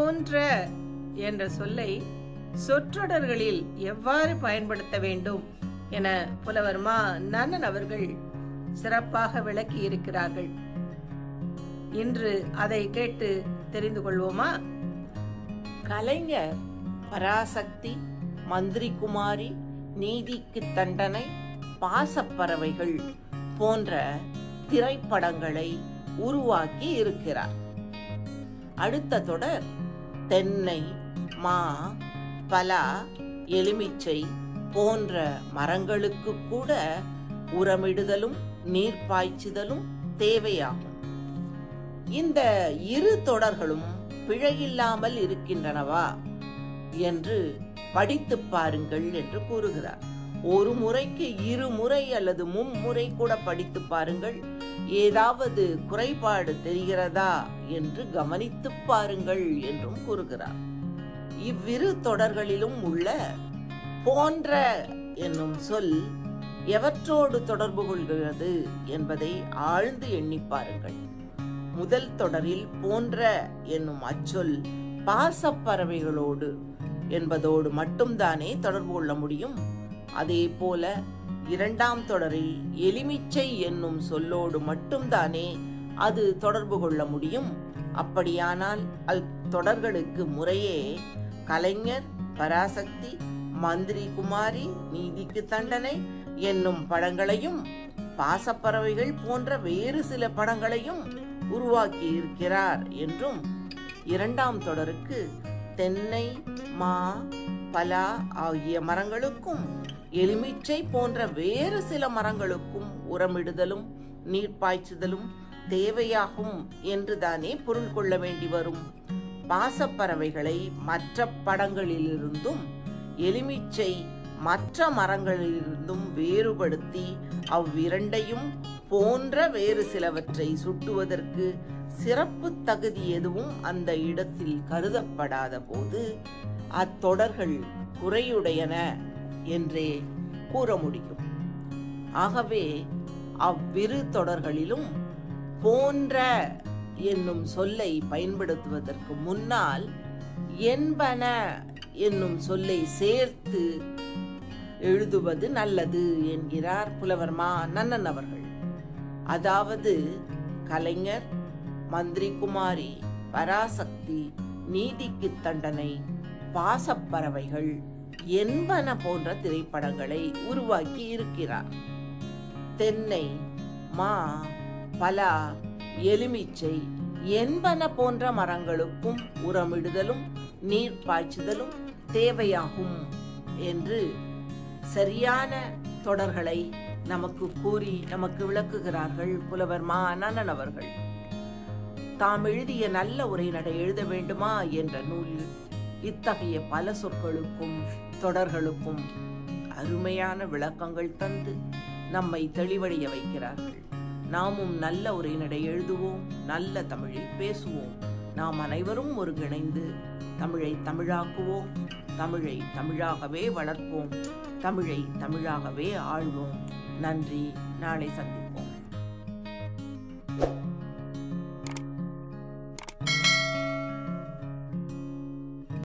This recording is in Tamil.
போன்ற என்ற சொல்லை சொற்றொடர்களில் எவ்வாறு பயன்படுத்த வேண்டும் என புலவர் மா நன்னன் அவர்கள் சிறப்பாக விளக்கி இருக்கிறார்கள் இன்று அதை கேட்டு தெரிந்து கொள்வோமா கலைஞர் பராசக்தி மந்திரி குமாரி நீதிக்கு தண்டனை பாசப்பறவைகள் போன்ற திரைப்படங்களை உருவாக்கி இருக்கிறார் அடுத்த தொடர் தென்னை மா பலா எலுமிச்சை போன்ற மரங்களுக்கு கூட உரமிடுதலும் நீர் பாய்ச்சுதலும் தேவையாகும் இந்த இரு தொடர்களும் பிழையில்லாமல் இருக்கின்றனவா என்று படித்து பாருங்கள் என்று கூறுகிறார் ஒரு முறைக்கு இரு முறை அல்லது மும்முறை கூட படித்து பாருங்கள் ஏதாவது குறைபாடு தெரிகிறதா என்று கவனித்து பாருங்கள் என்றும் கூறுகிறார் இவ்விரு தொடர்களிலும் உள்ள போன்ற என்னும் சொல் எவற்றோடு தொடர்பு கொள்கிறது என்பதை ஆழ்ந்து எண்ணி பாருங்கள் முதல் தொடரில் போன்ற என்னும் அச்சொல் பாசப்பறவைகளோடு என்பதோடு மட்டும்தானே தொடர்பு கொள்ள முடியும் அதே போல இரண்டாம் தொடரில் எலுமிச்சை என்னும் சொல்லோடு மட்டும்தானே அது தொடர்பு கொள்ள முடியும் அப்படியானால் அத்தொடர்களுக்கு முறையே கலைஞர் பராசக்தி மந்திரி குமாரி நீதிக்கு தண்டனை என்னும் படங்களையும் பாசப்பறவைகள் போன்ற வேறு சில படங்களையும் உருவாக்கி இருக்கிறார் என்றும் இரண்டாம் தொடருக்கு தென்னை மா பலா ஆகிய மரங்களுக்கும் எலுமிச்சை போன்ற வேறு சில மரங்களுக்கும் உரமிடுதலும் நீர் பாய்ச்சுதலும் தேவையாகும் என்றுதானே பொருள் கொள்ள வேண்டி வரும் பாசப்பறவைகளை மற்ற படங்களிலிருந்தும் எலுமிச்சை மற்ற மரங்களிலிருந்தும் வேறுபடுத்தி அவ்விரண்டையும் போன்ற வேறு சிலவற்றை சுட்டுவதற்கு சிறப்பு தகுதி எதுவும் அந்த இடத்தில் கருதப்படாத போது அத்தொடர்கள் குறையுடையன என்றே கூற முடியும் ஆகவே அவ்விரு தொடர்களிலும் போன்ற என்னும் சொல்லை பயன்படுத்துவதற்கு முன்னால் என்பன என்னும் சொல்லை சேர்த்து எழுதுவது நல்லது என்கிறார் புலவர் மா நன்னன் அவர்கள் அதாவது கலைஞர் மந்திரி குமாரி பராசக்தி நீதிக்கு தண்டனை பாசப்பறவைகள் என்பன போன்ற திரைப்படங்களை உருவாக்கி இருக்கிறார் தென்னை மா பலா எலுமிச்சை என்பன போன்ற மரங்களுக்கும் உரமிடுதலும் நீர் பாய்ச்சுதலும் தேவையாகும் என்று சரியான தொடர்களை நமக்கு கூறி நமக்கு விளக்குகிறார்கள் புலவர் மா அண்ணன் அவர்கள் தாம் எழுதிய நல்ல உரைநடை எழுத வேண்டுமா என்ற நூலில் இத்தகைய பல சொற்களுக்கும் தொடர்களுக்கும் அருமையான விளக்கங்கள் தந்து நம்மை தெளிவடைய வைக்கிறார்கள் நாமும் நல்ல உரைநடை எழுதுவோம் நல்ல தமிழில் பேசுவோம் நாம் அனைவரும் ஒருங்கிணைந்து தமிழை தமிழாக்குவோம் தமிழை தமிழாகவே வளர்ப்போம் தமிழை தமிழாகவே ஆழ்வோம் நன்றி நாளை சந்திப்போம்